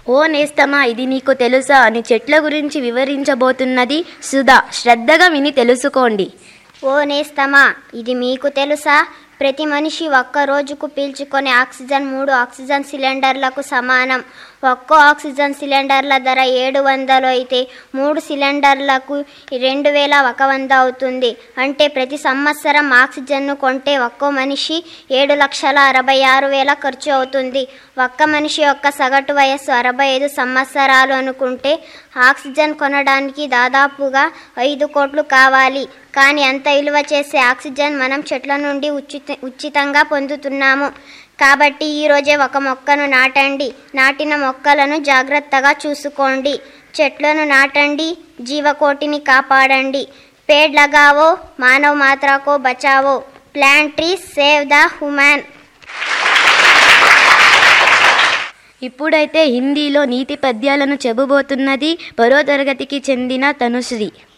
ఓ నేస్తమా ఇది నీకు తెలుసా అని చెట్ల గురించి వివరించబోతున్నది సుధా శ్రద్ధగా విని తెలుసుకోండి ఓ నేస్తమా ఇది మీకు తెలుసా ప్రతి మనిషి ఒక్క రోజుకు పీల్చుకునే ఆక్సిజన్ మూడు ఆక్సిజన్ సిలిండర్లకు సమానం ఒక్కో ఆక్సిజన్ సిలిండర్ల ధర ఏడు వందలు అయితే మూడు సిలిండర్లకు రెండు వేల ఒక వంద అవుతుంది అంటే ప్రతి సంవత్సరం ఆక్సిజన్ను కొంటే ఒక్కో మనిషి ఏడు లక్షల అరవై ఆరు వేల ఖర్చు అవుతుంది ఒక్క మనిషి యొక్క సగటు వయస్సు అరవై ఐదు సంవత్సరాలు అనుకుంటే ఆక్సిజన్ కొనడానికి దాదాపుగా ఐదు కోట్లు కావాలి కానీ అంత విలువ చేసే ఆక్సిజన్ మనం చెట్ల నుండి ఉచిత ఉచితంగా పొందుతున్నాము కాబట్టి ఈరోజే ఒక మొక్కను నాటండి నాటిన మొక్కలను జాగ్రత్తగా చూసుకోండి చెట్లను నాటండి జీవకోటిని కాపాడండి పేడ్ లగావో మానవ మాత్రకో బచావో plant trees save the human ఇప్పుడైతే హిందీలో నీతి పద్యాలను చెబుబోతున్నది పరో తరగతికి చెందిన తనుశ్రీ